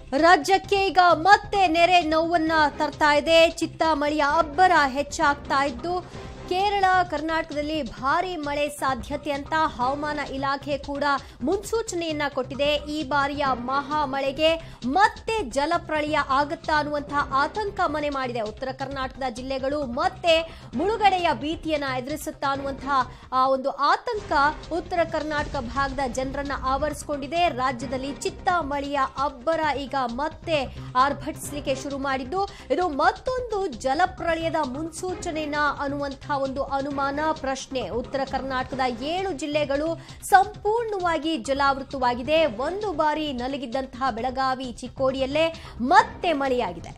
ರಾಜ್ಯಕ್ಕೆ ಈಗ ಮತ್ತೆ ನೆರೆ ನೋವನ್ನ ತರ್ತಾ ಇದೆ ಚಿತ್ತ ಮಳೆಯ ಅಬ್ಬರ ಹೆಚ್ಚಾಗ್ತಾ ಇದ್ದು ಕೇರಳ ಕರ್ನಾಟಕದಲ್ಲಿ ಭಾರಿ ಮಳೆ ಸಾಧ್ಯತೆ ಅಂತ ಹವಾಮಾನ ಇಲಾಖೆ ಕೂಡ ಮುನ್ಸೂಚನೆಯನ್ನ ಕೊಟ್ಟಿದೆ ಈ ಬಾರಿಯ ಮಹಾ ಮಳೆಗೆ ಮತ್ತೆ ಜಲಪ್ರಳಯ ಆಗುತ್ತಾ ಅನ್ನುವಂತಹ ಆತಂಕ ಮನೆ ಮಾಡಿದೆ ಉತ್ತರ ಕರ್ನಾಟಕದ ಜಿಲ್ಲೆಗಳು ಮತ್ತೆ ಮುಳುಗಡೆಯ ಭೀತಿಯನ್ನ ಎದುರಿಸುತ್ತಾ ಅನ್ನುವಂತಹ ಆ ಒಂದು ಆತಂಕ ಉತ್ತರ ಕರ್ನಾಟಕ ಭಾಗದ ಜನರನ್ನ ಆವರಿಸಿಕೊಂಡಿದೆ ರಾಜ್ಯದಲ್ಲಿ ಚಿತ್ತ ಮಳೆಯ ಅಬ್ಬರ ಈಗ ಮತ್ತೆ ಆರ್ಭಟಿಸಲಿಕ್ಕೆ ಶುರು ಮಾಡಿದ್ದು ಇದು ಮತ್ತೊಂದು ಜಲಪ್ರಳಯದ ಮುನ್ಸೂಚನೆನ ಅನ್ನುವಂತಹ ಒಂದು ಅನುಮಾನ ಪ್ರಶ್ನೆ ಉತ್ತರ ಕರ್ನಾಟಕದ ಏಳು ಜಿಲ್ಲೆಗಳು ಸಂಪೂರ್ಣವಾಗಿ ಜಲಾವೃತವಾಗಿದೆ ಒಂದು ಬಾರಿ ನಲಗಿದ್ದಂತಹ ಬೆಳಗಾವಿ ಚಿಕ್ಕೋಡಿಯಲ್ಲೇ ಮತ್ತೆ ಮಳೆಯಾಗಿದೆ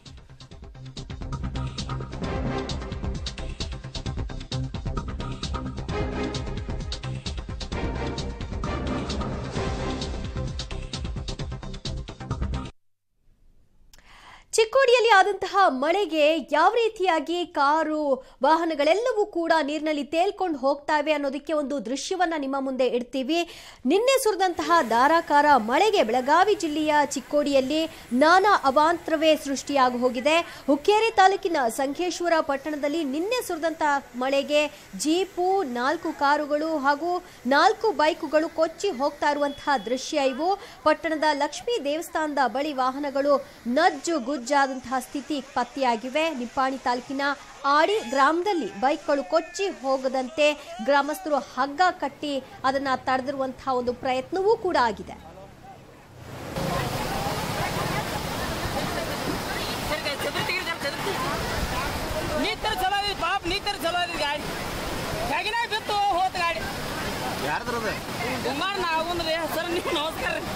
ಚಿಕ್ಕೋಡಿಯಲ್ಲಿ ಆದಂತಹ ಮಳೆಗೆ ಯಾವ ರೀತಿಯಾಗಿ ಕಾರು ವಾಹನಗಳೆಲ್ಲವೂ ಕೂಡ ನೀರಿನಲ್ಲಿ ತೇಲ್ಕೊಂಡು ಹೋಗ್ತಾವೆ ಅನ್ನೋದಕ್ಕೆ ಒಂದು ದೃಶ್ಯವನ್ನ ನಿಮ್ಮ ಮುಂದೆ ಇಡ್ತೀವಿ ನಿನ್ನೆ ಸುರಿದಂತಹ ಧಾರಾಕಾರ ಮಳೆಗೆ ಬೆಳಗಾವಿ ಜಿಲ್ಲೆಯ ಚಿಕ್ಕೋಡಿಯಲ್ಲಿ ನಾನಾ ಅವಾಂತರವೇ ಸೃಷ್ಟಿಯಾಗಿ ಹೋಗಿದೆ ಹುಕ್ಕೇರಿ ತಾಲೂಕಿನ ಸಂಖೇಶ್ವರ ಪಟ್ಟಣದಲ್ಲಿ ನಿನ್ನೆ ಸುರಿದಂತಹ ಮಳೆಗೆ ಜೀಪು ನಾಲ್ಕು ಕಾರುಗಳು ಹಾಗೂ ನಾಲ್ಕು ಬೈಕುಗಳು ಕೊಚ್ಚಿ ಹೋಗ್ತಾ ಇರುವಂತಹ ದೃಶ್ಯ ಇವು ಪಟ್ಟಣದ ಲಕ್ಷ್ಮೀ ದೇವಸ್ಥಾನದ ಬಳಿ ವಾಹನಗಳು ನಜ್ಜು ಗುಜ್ಜಾದಂತಹ ಸ್ಥಿತಿ ಪತ್ತೆಯಾಗಿವೆ ನಿಪ್ಪಾಣಿ ತಾಲೂಕಿನ ಆಡಿ ಗ್ರಾಮದಲ್ಲಿ ಬೈಕ್ಗಳು ಕೊಚ್ಚಿ ಹೋಗದಂತೆ ಗ್ರಾಮಸ್ಥರು ಹಗ್ಗ ಕಟ್ಟಿ ಅದನ್ನ ತಡೆದಿರುವಂತಹ ಒಂದು ಪ್ರಯತ್ನವೂ ಕೂಡ ಆಗಿದೆ ನೀತರ ಚಲೋ ಐತಿ ಪಾಪ ನೀತರ ಚಲೋ ಐತಿ ಗಾಡಿ ಹೆಗನ ಬಿತ್ತು ಹೋತ ಗಾಡಿ ಯಾರ್ದ್ರದ ಕುಮಾರ್ ನಾವಂದ್ರಿ ಸರ್ ನೀವು ನಮಸ್ಕಾರ ರೀ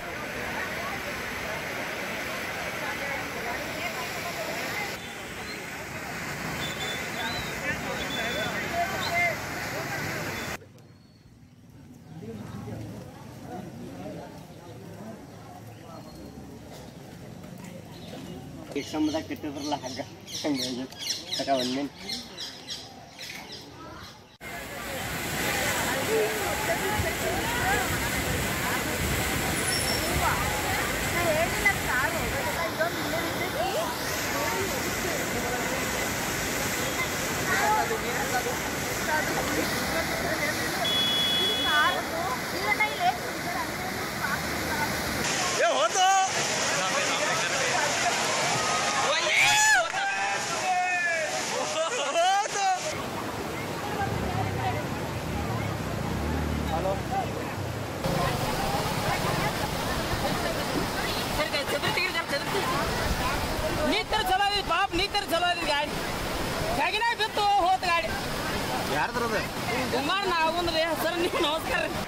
ಕಿಷ್ಟಂಬದಾಗ ಕಟ್ಟಿದ್ರಲ್ಲ ಹಗ್ಗ ತಕ ಒಂದೇನು ನೀತರ ಚಲೋ ಐತಿ ಪಾಪ ನೀತರ ಚಲೋ ಐತಿ ಗಾಡಿ ಹೆಗನ ಬಿತ್ತು ಹೋತ ಗಾಡಿ ಯಾರ್ದ್ರದ ಕುಮಾರ್ ನಾವಂದ್ರಿ ಸರ್ ನೀವು ನಮಸ್ಕಾರ ರೀ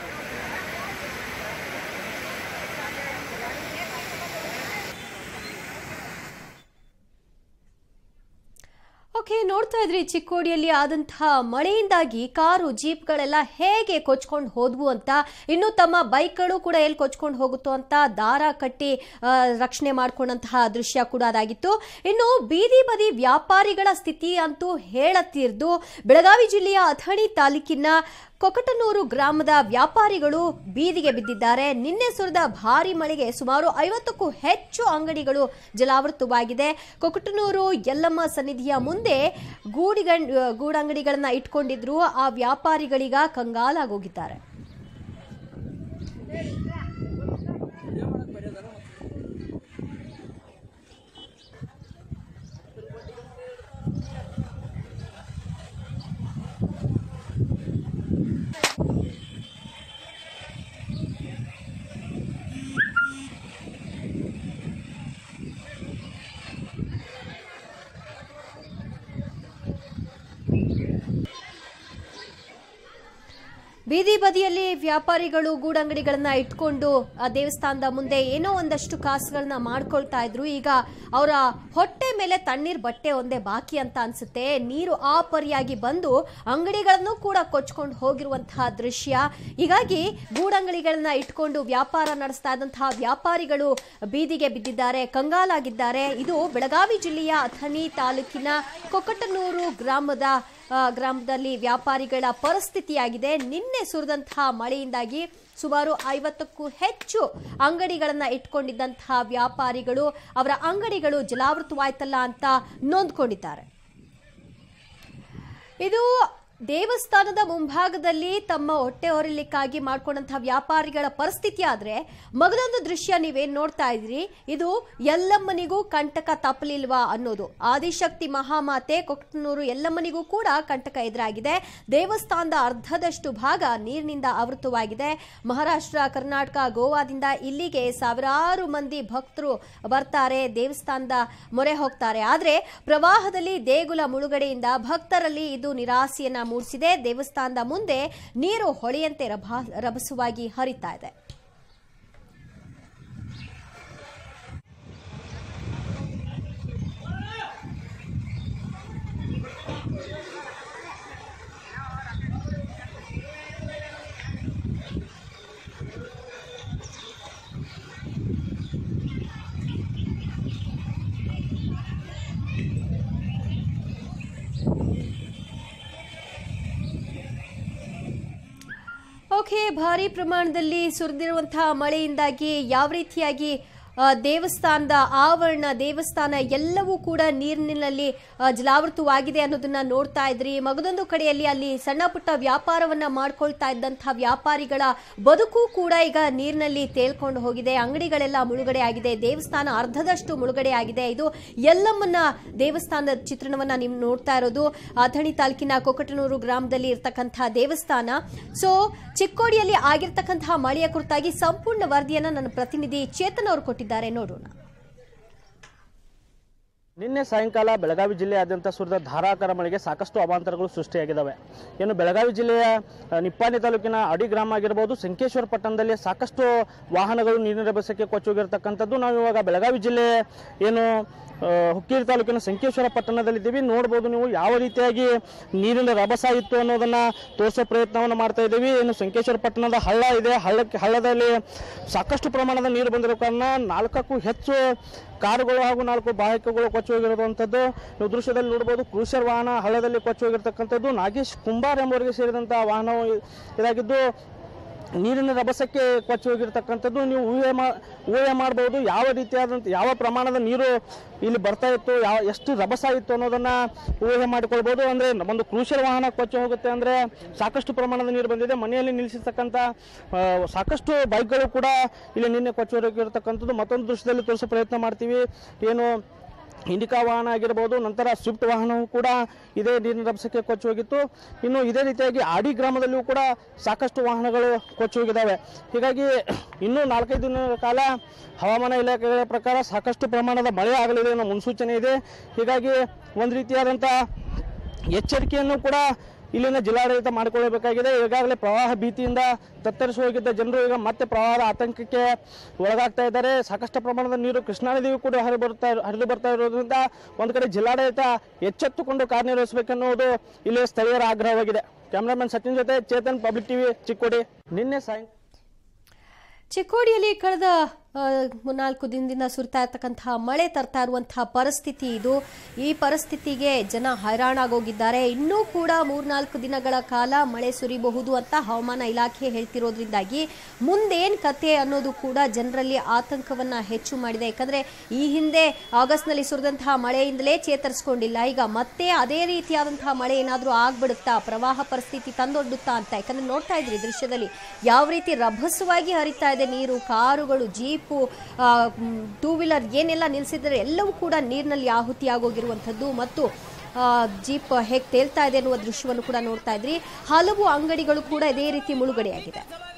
ಓಕೆ ನೋಡ್ತಾ ಇದ್ರಿ ಚಿಕ್ಕೋಡಿಯಲ್ಲಿ ಆದಂತಹ ಮಳೆಯಿಂದಾಗಿ ಕಾರು ಜೀಪ್ಗಳೆಲ್ಲ ಹೇಗೆ ಕೊಚ್ಕೊಂಡು ಹೋದ್ವು ಅಂತ ಇನ್ನು ತಮ್ಮ ಬೈಕ್ಗಳು ಕೂಡ ಎಲ್ಲಿ ಕೊಚ್ಕೊಂಡು ಹೋಗುತ್ತೋ ಅಂತ ದಾರ ಕಟ್ಟಿ ಆ, ರಕ್ಷಣೆ ಮಾಡ್ಕೊಂಡಂತಹ ದೃಶ್ಯ ಕೂಡ ಅದಾಗಿತ್ತು ಇನ್ನು ಬೀದಿ ಬದಿ ವ್ಯಾಪಾರಿಗಳ ಸ್ಥಿತಿ ಅಂತೂ ಹೇಳತ್ತಿರ್ದು ಬೆಳಗಾವಿ ಜಿಲ್ಲೆಯ ಅಥಣಿ ತಾಲೂಕಿನ ಕೊಕಟನೂರು ಗ್ರಾಮದ ವ್ಯಾಪಾರಿಗಳು ಬೀದಿಗೆ ಬಿದ್ದಿದ್ದಾರೆ ನಿನ್ನೆ ಸುರಿದ ಭಾರಿ ಮಳೆಗೆ ಸುಮಾರು ಐವತ್ತಕ್ಕೂ ಹೆಚ್ಚು ಅಂಗಡಿಗಳು ಜಲಾವೃತವಾಗಿದೆ ಕೊಕಟನೂರು ಯಲ್ಲಮ್ಮ ಸನ್ನಿಧಿಯ ಮುಂದೆ ಗೂಡಿಗಂ ಗೂಡಂಗಡಿಗಳನ್ನ ಇಟ್ಕೊಂಡಿದ್ರು ಆ ವ್ಯಾಪಾರಿಗಳೀಗ ಕಂಗಾಲಾಗೋಗಿದ್ದಾರೆ ಬೀದಿ ಬದಿಯಲ್ಲಿ ವ್ಯಾಪಾರಿಗಳು ಗೂಡಂಗಡಿಗಳನ್ನ ಇಟ್ಕೊಂಡು ಆ ದೇವಸ್ಥಾನದ ಮುಂದೆ ಏನೋ ಒಂದಷ್ಟು ಕಾಸುಗಳನ್ನ ಮಾಡ್ಕೊಳ್ತಾ ಇದ್ರು ಈಗ ಅವರ ಹೊಟ್ಟೆ ಮೇಲೆ ತಣ್ಣೀರ್ ಬಟ್ಟೆ ಒಂದೇ ಬಾಕಿ ಅಂತ ಅನ್ಸುತ್ತೆ ನೀರು ಆ ಪರಿಯಾಗಿ ಬಂದು ಅಂಗಡಿಗಳನ್ನು ಕೂಡ ಕೊಚ್ಕೊಂಡು ಹೋಗಿರುವಂತಹ ದೃಶ್ಯ ಹೀಗಾಗಿ ಗೂಡಂಗಡಿಗಳನ್ನ ಇಟ್ಕೊಂಡು ವ್ಯಾಪಾರ ನಡೆಸ್ತಾ ಇದ್ದಂತಹ ವ್ಯಾಪಾರಿಗಳು ಬೀದಿಗೆ ಬಿದ್ದಿದ್ದಾರೆ ಕಂಗಾಲಾಗಿದ್ದಾರೆ ಇದು ಬೆಳಗಾವಿ ಜಿಲ್ಲೆಯ ಅಥಣಿ ತಾಲೂಕಿನ ಕೊಕಟನೂರು ಗ್ರಾಮದ ಆ, ಗ್ರಾಮದಲ್ಲಿ ವ್ಯಾಪಾರಿಗಳ ಪರಿಸ್ಥಿತಿಯಾಗಿದೆ ನಿನ್ನೆ ಸುರಿದಂತಹ ಮಳೆಯಿಂದಾಗಿ ಸುಮಾರು ಐವತ್ತಕ್ಕೂ ಹೆಚ್ಚು ಅಂಗಡಿಗಳನ್ನ ಇಟ್ಕೊಂಡಿದ್ದಂತಹ ವ್ಯಾಪಾರಿಗಳು ಅವರ ಅಂಗಡಿಗಳು ಜಲಾವೃತವಾಯ್ತಲ್ಲ ಅಂತ ನೊಂದ್ಕೊಂಡಿದ್ದಾರೆ ಇದು ದೇವಸ್ಥಾನದ ಮುಂಭಾಗದಲ್ಲಿ ತಮ್ಮ ಹೊಟ್ಟೆ ಹೊರಲಿಕ್ಕಾಗಿ ಮಾಡ್ಕೊಂಡಂತಹ ವ್ಯಾಪಾರಿಗಳ ಪರಿಸ್ಥಿತಿ ಆದ್ರೆ ಮಗದೊಂದು ದೃಶ್ಯ ನೀವೇನ್ ನೋಡ್ತಾ ಇದ್ರಿ ಇದು ಎಲ್ಲಮ್ಮನಿಗೂ ಕಂಟಕ ತಪ್ಪಲಿಲ್ವಾ ಅನ್ನೋದು ಆದಿಶಕ್ತಿ ಮಹಾಮಾತೆ ಕೊಕ್ಕನೂರು ಎಲ್ಲಮ್ಮನಿಗೂ ಕೂಡ ಕಂಟಕ ಎದುರಾಗಿದೆ ದೇವಸ್ಥಾನದ ಅರ್ಧದಷ್ಟು ಭಾಗ ನೀರಿನಿಂದ ಆವೃತವಾಗಿದೆ ಮಹಾರಾಷ್ಟ್ರ ಕರ್ನಾಟಕ ಗೋವಾದಿಂದ ಇಲ್ಲಿಗೆ ಸಾವಿರಾರು ಮಂದಿ ಭಕ್ತರು ಬರ್ತಾರೆ ದೇವಸ್ಥಾನದ ಮೊರೆ ಹೋಗ್ತಾರೆ ಆದ್ರೆ ಪ್ರವಾಹದಲ್ಲಿ ದೇಗುಲ ಮುಳುಗಡೆಯಿಂದ ಭಕ್ತರಲ್ಲಿ ಇದು ನಿರಾಸೆಯನ್ನ ಮೂಡಿಸಿದೆ ದೇವಸ್ಥಾನದ ಮುಂದೆ ನೀರು ಹೊಳೆಯಂತೆ ರಭಾ- ರಭಸವಾಗಿ ಹರಿತಾ ಇದೆ ಓಕೆ ಭಾರಿ ಪ್ರಮಾಣದಲ್ಲಿ ಸುರಿದಿರುವಂತಹ ಮಳೆಯಿಂದಾಗಿ ಯಾವ ರೀತಿಯಾಗಿ ಆ, ದೇವಸ್ಥಾನದ ಆವರಣ ದೇವಸ್ಥಾನ ಎಲ್ಲವೂ ಕೂಡ ನೀರಿನಲ್ಲಿ ಆ, ಜಲಾವೃತವಾಗಿದೆ ಅನ್ನೋದನ್ನ ನೋಡ್ತಾ ಇದ್ರಿ ಮಗದೊಂದು ಕಡೆಯಲ್ಲಿ ಅಲ್ಲಿ ಸಣ್ಣ ಪುಟ್ಟ ವ್ಯಾಪಾರವನ್ನ ಮಾಡ್ಕೊಳ್ತಾ ಇದ್ದಂತಹ ವ್ಯಾಪಾರಿಗಳ ಬದುಕು ಕೂಡ ಈಗ ನೀರಿನಲ್ಲಿ ತೇಲ್ಕೊಂಡು ಹೋಗಿದೆ ಅಂಗಡಿಗಳೆಲ್ಲ ಮುಳುಗಡೆ ಆಗಿದೆ ದೇವಸ್ಥಾನ ಅರ್ಧದಷ್ಟು ಮುಳುಗಡೆ ಆಗಿದೆ ಇದು ಎಲ್ಲಮ್ಮನ ದೇವಸ್ಥಾನದ ಚಿತ್ರಣವನ್ನ ನೀವು ನೋಡ್ತಾ ಇರೋದು ಅಥಣಿ ತಾಲೂಕಿನ ಕೊಕಟನೂರು ಗ್ರಾಮದಲ್ಲಿ ಇರ್ತಕ್ಕಂತಹ ದೇವಸ್ಥಾನ ಸೊ ಚಿಕ್ಕೋಡಿಯಲ್ಲಿ ಆಗಿರ್ತಕ್ಕಂತಹ ಮಳೆಯ ಕುರಿತಾಗಿ ಸಂಪೂರ್ಣ ವರದಿಯನ್ನ ನನ್ನ ಪ್ರತಿನಿಧಿ ಚೇತನ್ ಅವರು ಕೊಟ್ಟಿದ್ದಾರೆ ನೋಡೋಣ ನಿನ್ನೆ ಸಾಯಂಕಾಲ ಬೆಳಗಾವಿ ಜಿಲ್ಲೆಯಾದ್ಯಂತ ಸುರಿದ ಧಾರಾಕಾರ ಮಳೆಗೆ ಸಾಕಷ್ಟು ಅವಾಂತರಗಳು ಸೃಷ್ಟಿಯಾಗಿದ್ದಾವೆ ಏನು ಬೆಳಗಾವಿ ಜಿಲ್ಲೆಯ ಆ, ನಿಪ್ಪಾಣಿ ತಾಲೂಕಿನ ಅಡಿ ಗ್ರಾಮ ಆಗಿರ್ಬೋದು ಸಂಕೇಶ್ವರ ಪಟ್ಟಣದಲ್ಲಿ ಸಾಕಷ್ಟು ವಾಹನಗಳು ನೀರಿನ ರಭಸಕ್ಕೆ ಕೊಚ್ಚೋಗಿರ್ತಕ್ಕಂಥದ್ದು ನಾವು ಇವಾಗ ಬೆಳಗಾವಿ ಜಿಲ್ಲೆ ಏನು ಆ, ಹುಕ್ಕೇರಿ ತಾಲೂಕಿನ ಸಂಕೇಶ್ವರ ಪಟ್ಟಣದಲ್ಲಿದ್ದೀವಿ ನೋಡ್ಬೋದು ನೀವು ಯಾವ ರೀತಿಯಾಗಿ ನೀರಿನ ರಭಸ ಇತ್ತು ಅನ್ನೋದನ್ನ ತೋರಿಸೋ ಪ್ರಯತ್ನವನ್ನು ಮಾಡ್ತಾ ಇದ್ದೀವಿ ಏನು ಸಂಕೇಶ್ವರ ಪಟ್ಟಣದ ಹಳ್ಳ ಇದೆ ಹಳ್ಳಕ್ಕೆ ಹಳ್ಳದಲ್ಲಿ ಸಾಕಷ್ಟು ಪ್ರಮಾಣದ ನೀರು ಬಂದಿರೋ ಕಾರಣ ನಾಲ್ಕಕ್ಕೂ ಹೆಚ್ಚು ಕಾರುಗಳು ಹಾಗೂ ನಾಲ್ಕು ಬಾಹಕಗಳು ಕೊಚ್ಚಿ ಹೋಗಿರುವಂಥದ್ದು ನೀವು ದೃಶ್ಯದಲ್ಲಿ ನೋಡ್ಬೋದು ಕ್ರೂಷರ್ ವಾಹನ ಹಳ್ಳದಲ್ಲಿ ಕೊಚ್ಚಿ ಹೋಗಿರ್ತಕ್ಕಂಥದ್ದು ನಾಗೇಶ್ ಕುಂಬಾರ್ ಎಂಬುವರಿಗೆ ಸೇರಿದಂಥ ವಾಹನ ಇದಾಗಿದ್ದು ನೀರಿನ ರಭಸಕ್ಕೆ ಕೊಚ್ಚಿ ಹೋಗಿರ್ತಕ್ಕಂಥದ್ದು ನೀವು ಊಹೆ ಮಾ ಊಹೆ ಮಾಡ್ಬೋದು ಯಾವ ರೀತಿಯಾದಂಥ ಯಾವ ಪ್ರಮಾಣದ ನೀರು ಇಲ್ಲಿ ಬರ್ತಾ ಇತ್ತು ಯಾವ ಎಷ್ಟು ರಭಸ ಇತ್ತು ಅನ್ನೋದನ್ನ ಊಹೆ ಮಾಡಿಕೊಳ್ಬೋದು ಅಂದರೆ ಒಂದು ಕ್ರೂಷರ್ ವಾಹನ ಕೊಚ್ಚಿ ಹೋಗುತ್ತೆ ಅಂದರೆ ಸಾಕಷ್ಟು ಪ್ರಮಾಣದ ನೀರು ಬಂದಿದೆ ಮನೆಯಲ್ಲಿ ನಿಲ್ಲಿಸಿರ್ತಕ್ಕಂಥ ಆ, ಸಾಕಷ್ಟು ಬೈಕ್ಗಳು ಕೂಡ ಇಲ್ಲಿ ನಿನ್ನೆ ಕೊಚ್ಚಿ ಹೋಗಿರ್ತಕ್ಕಂಥದ್ದು ಮತ್ತೊಂದು ದೃಶ್ಯದಲ್ಲಿ ತೋರಿಸೋ ಪ್ರಯತ್ನ ಮಾಡ್ತೀವಿ ಏನು ಇಂಡಿಕಾ ವಾಹನ ಆಗಿರ್ಬೋದು ನಂತರ ಸ್ವಿಫ್ಟ್ ವಾಹನವು ಕೂಡ ಇದೇ ನೀರಿನ ರಭಸಕ್ಕೆ ಕೊಚ್ಚಿ ಹೋಗಿತ್ತು ಇನ್ನು ಇದೇ ರೀತಿಯಾಗಿ ಆಡಿ ಗ್ರಾಮದಲ್ಲಿಯೂ ಕೂಡ ಸಾಕಷ್ಟು ವಾಹನಗಳು ಕೊಚ್ಚಿ ಹೋಗಿದ್ದಾವೆ ಹೀಗಾಗಿ ಇನ್ನೂ ನಾಲ್ಕೈದು ದಿನಗಳ ಕಾಲ ಹವಾಮಾನ ಇಲಾಖೆಗಳ ಪ್ರಕಾರ ಸಾಕಷ್ಟು ಪ್ರಮಾಣದ ಮಳೆ ಆಗಲಿದೆ ಅನ್ನೋ ಮುನ್ಸೂಚನೆ ಇದೆ ಹೀಗಾಗಿ ಒಂದು ರೀತಿಯಾದಂಥ ಎಚ್ಚರಿಕೆಯನ್ನು ಕೂಡ ಇಲ್ಲಿನ ಜಿಲ್ಲಾಡಳಿತ ಮಾಡಿಕೊಳ್ಳಬೇಕಾಗಿದೆ ಈಗಾಗಲೇ ಪ್ರವಾಹ ಭೀತಿಯಿಂದ ತತ್ತರಿಸಿ ಹೋಗಿದ್ದ ಜನರು ಈಗ ಮತ್ತೆ ಪ್ರವಾಹದ ಆತಂಕಕ್ಕೆ ಒಳಗಾಗ್ತಾ ಇದ್ದಾರೆ ಸಾಕಷ್ಟು ಪ್ರಮಾಣದ ನೀರು ಕೃಷ್ಣಾ ನದಿಯು ಕೂಡ ಹರಿದು ಬರ್ತಾ ಹರಿದು ಬರ್ತಾ ಇರೋದ್ರಿಂದ ಒಂದು ಕಡೆ ಜಿಲ್ಲಾಡಳಿತ ಎಚ್ಚೆತ್ತುಕೊಂಡು ಕಾರ್ಯನಿರ್ವಹಿಸಬೇಕನ್ನುವುದು ಇಲ್ಲಿ ಸ್ಥಳೀಯರ ಆಗ್ರಹವಾಗಿದೆ ಕ್ಯಾಮ್ರಾಮನ್ ಸಚಿನ್ ಜೊತೆ ಚೇತನ್ ಪಬ್ಲಿಕ್ ಟಿವಿ ಚಿಕ್ಕೋಡಿ ನಿನ್ನೆ ಸಾಯಂಕಾಲ ಚಿಕ್ಕೋಡಿಯಲ್ಲಿ ಕಳೆದ ಆ, ಮೂರ್ನಾಲ್ಕು ದಿನದಿಂದ ಸುರಿತಾ ಇರ್ತಕ್ಕಂತಹ ಮಳೆ ತರ್ತಾ ಇರುವಂತಹ ಪರಿಸ್ಥಿತಿ ಇದು ಈ ಪರಿಸ್ಥಿತಿಗೆ ಜನ ಹೈರಾಣಾಗೋಗಿದ್ದಾರೆ ಇನ್ನೂ ಕೂಡ ಮೂರ್ನಾಲ್ಕು ದಿನಗಳ ಕಾಲ ಮಳೆ ಸುರಿಬಹುದು ಅಂತ ಹವಾಮಾನ ಇಲಾಖೆ ಹೇಳ್ತಿರೋದ್ರಿಂದಾಗಿ ಮುಂದೇನ್ ಕತೆ ಅನ್ನೋದು ಕೂಡ ಜನರಲ್ಲಿ ಆತಂಕವನ್ನ ಹೆಚ್ಚು ಮಾಡಿದೆ ಯಾಕಂದ್ರೆ ಈ ಹಿಂದೆ ಆಗಸ್ಟ್ನಲ್ಲಿ ಸುರಿದಂತಹ ಮಳೆಯಿಂದಲೇ ಚೇತರಿಸ್ಕೊಂಡಿಲ್ಲ ಈಗ ಮತ್ತೆ ಅದೇ ರೀತಿಯಾದಂತಹ ಮಳೆ ಏನಾದರೂ ಆಗ್ಬಿಡುತ್ತಾ ಪ್ರವಾಹ ಪರಿಸ್ಥಿತಿ ತಂದೊಡ್ಡುತ್ತಾ ಅಂತ ಯಾಕಂದ್ರೆ ನೋಡ್ತಾ ಇದ್ರಿ ದೃಶ್ಯದಲ್ಲಿ ಯಾವ ರೀತಿ ರಭಸವಾಗಿ ಹರಿತಾ ಇದೆ ನೀರು ಕಾರುಗಳು ಜೀಪು ಟೂ ವೀಲರ್ ಏನೆಲ್ಲ ನಿಲ್ಲಿಸಿದರೆ ಎಲ್ಲವೂ ಕೂಡ ನೀರಿನಲ್ಲಿ ಆಹುತಿ ಆಗೋಗಿರುವಂಥದ್ದು ಮತ್ತು ಆ, ಜೀಪ್ ಹೇಗೆ ತೇಲ್ತಾ ಇದೆ ಅನ್ನುವ ದೃಶ್ಯವನ್ನು ಕೂಡ ನೋಡ್ತಾ ಇದ್ರಿ ಹಲವು ಅಂಗಡಿಗಳು ಕೂಡ ಇದೇ ರೀತಿ ಮುಳುಗಡೆಯಾಗಿದೆ